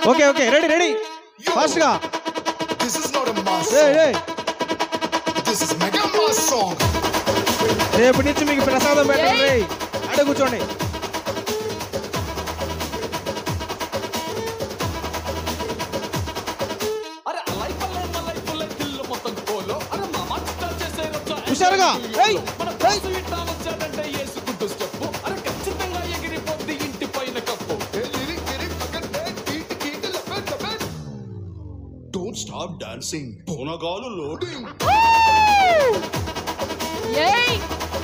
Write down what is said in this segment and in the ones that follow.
Okay okay ready ready fast గా This is not a mass రే song. రే This is mega mass song. రేపటి నుంచి మీకు ప్రసాదం పెట్టండి రే అడే కూర్చోండి అరే అలై పల్లె మలై పుల్లె దిల్లు మొత్తం కోలో అరే మా మంట చేసే రచ్చ హుషారుగా. ఏయ్, మన ఏయ్. బాసు ఇట్టా వచ్చాడంటే వేసుకుంటూ చెప్పు అరే ఖచ్చితంగా ఎగిరిపోద్ది ఇంటి పైన కప్పు Hey, lyric, lyric, fucking beat, beat, beat, left, left, left. Don't stop dancing. Bonagalu loading. ఏయ్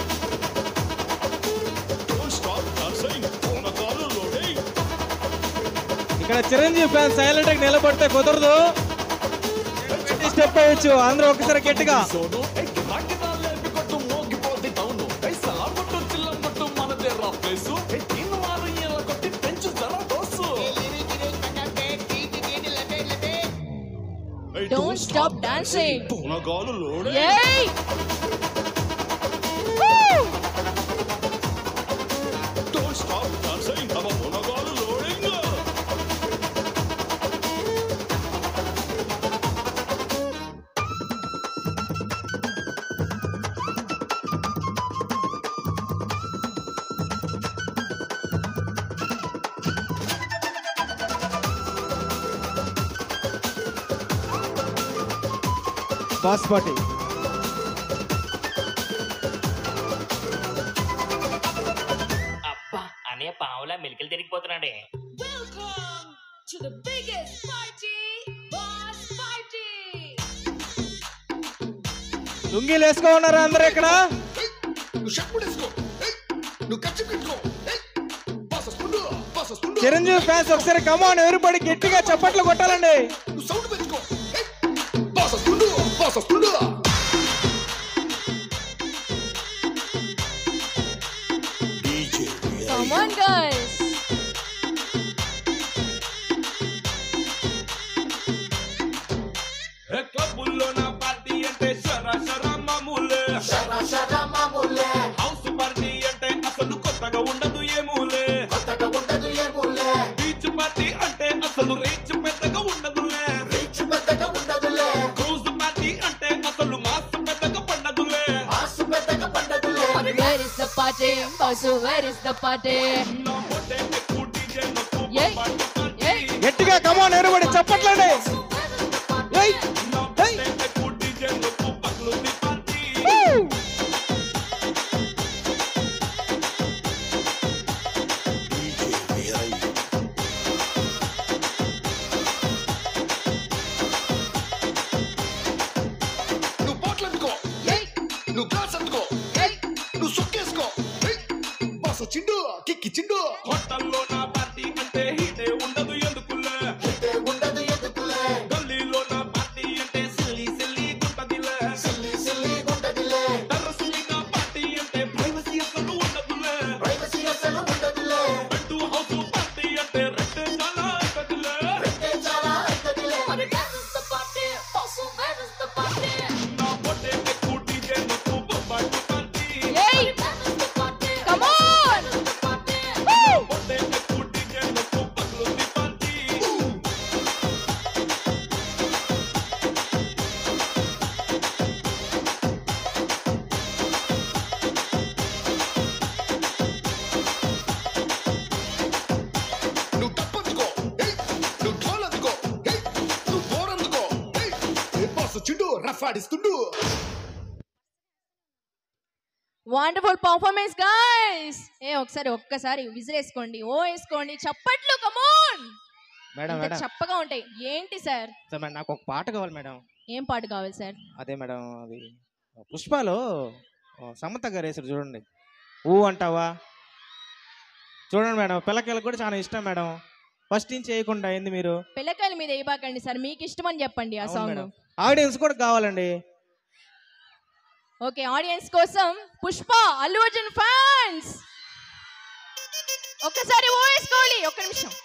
Don't stop dancing. Bonagalu loading. ఇక్కడ చిరంజీవి ఫ్యాన్ సైలెంట్ గా నిలబడితే కుదరదు స్టెప్ అయ్యొచ్చు అందరూ ఒకసారి గట్టిగా సోను ఏ గిరాకి లేపి కొట్టు మోగిపోద్ది టౌను ఏ సలాం కొట్టు చిల్లం కొట్టు మనదే రా ప్లేసు ఏ దీన్ని మారు ఇలా కొట్టి పెంచు జర dose Hey, Don't stop dancing. Bonagalu loading. ఏయ్ Woo! Don't stop dancing. Have a Bonagalu loading. Boss party అబ్బా అనే పావులా మెలికలు తిరిగిపోతున్నాడే Welcome to the biggest party, Boss Party! లుంగీలు వేసుకో ఉన్నారా అందరూ ఇక్కడ నువ్వు షర్ట్ ముడేసుకో ఏయ్, నువ్వు కచ్చి పెట్టుకో ఏయ్, బాసస్తుండు బాసస్తుండు చిరంజీవి ఫ్యాన్స్ ఒకసారి కమాన్ ఎవరిబడి గట్టిగా చప్పట్లు కొట్టాలండి నువ్వు సౌండ్ పెంచుకో ఏయ్, బాసస్తుండు బాసస్తుండు డీజే Come on, guys. క్లబ్బుల్లో నా పార్టీ అంటే శర శర మామూలే హౌస్ పార్టీ అంటే అసలు కొత్తగా ఉండదు ఏమూలే బీచ్ పార్టీ అంటే అసలు రీచ్ పెద్దగా ఉండదులే క్రూజ్ పార్టీ అంటే అసలు మాస్ పెద్దగా పండదులే Where is the party? Bosu, where is the party? నా పొట్టే ఎక్కువ డీజే నొక్కు ఏయ్, పార్టీ ఏయ్. గట్టిగా కమాన్ ఎవరిబడి చప్పట్లండి ఏయ్, నా ఏయ్. పొట్టే ఎక్కువ డీజే నొక్కు పగలుంది పార్టీ Woo! నువ్వు బాటిల్ అందుకో ఏయ్, నువ్వు గ్లాస్ అందుకో ఏయ్. నువ్వు సొక్కేసుకో ఏయ్, బాస చిండు కిక్కి చిండు హోటల్లో నా పార్టీ అంటే హీటే ఉండదు ఎందుకులే గల్లీలో నా పార్టీ అంటే సిల్లి సిల్లి గుంటదిలే టెర్రస్ మీద పార్టీ అంటే ప్రైవసీ అసలు ఉండదులే బెడ్ హౌస్ పార్టీ అంటే రెట్టే చాలా పెద్దలే Where is the party? Bosu, where is the party? నా పొట్టే ఎక్కువ డీజే నొక్కు బొబ్బాటు పార్టీ ఏయ్, Where is the party? come on. Party! Woo! పొట్టే ఎక్కువ డీజే నొక్కు పగలుంది పార్టీ నువ్వు టప్ అందుకో ఏయ్, నువ్వు ఢోల్ అందుకో ఏయ్, నువ్వు బోర్ అందుకో ఏయ్, ఏ బాస చిండు రఫాడిస్తుండు వండర్ఫుల్ పర్ఫార్మెన్స్ గాయ్స్ ఏ ఒకసారి ఒక్కసారి విసిరేసుకోండి ఓ వేసుకోండి చప్పట్లు కమోన్ మేడం ఇంత మేడం చప్పగా ఉంటాయి ఏంటి సార్ సార్ మేడం నాకు ఒక పాట కావాలి మేడం ఏం పాట కావాలి సార్ అదే మేడం అది పుష్పలో ఓ, సమంత గారు వేసారు చూడండి ఊ అంటావా చూడండి మేడం పిల్లకాయలకు కూడా చాలా ఇష్టం మేడం ఫస్ట్ నుంచి చేయకుండా అయింది మీరు పిల్లకాయల మీద వేయబాకండి సార్ మీకు ఇష్టం అని చెప్పండి ఆ అవును సాంగ్ మేడం. ఆడియన్స్ కూడా కావాలండి ఓకే ఆడియన్స్ కోసం పుష్ప అల్లు అర్జున్ ఫ్యాన్స్ ఒక్కసారి ఓ వేసుకోవాలి ఒక్క నిమిషం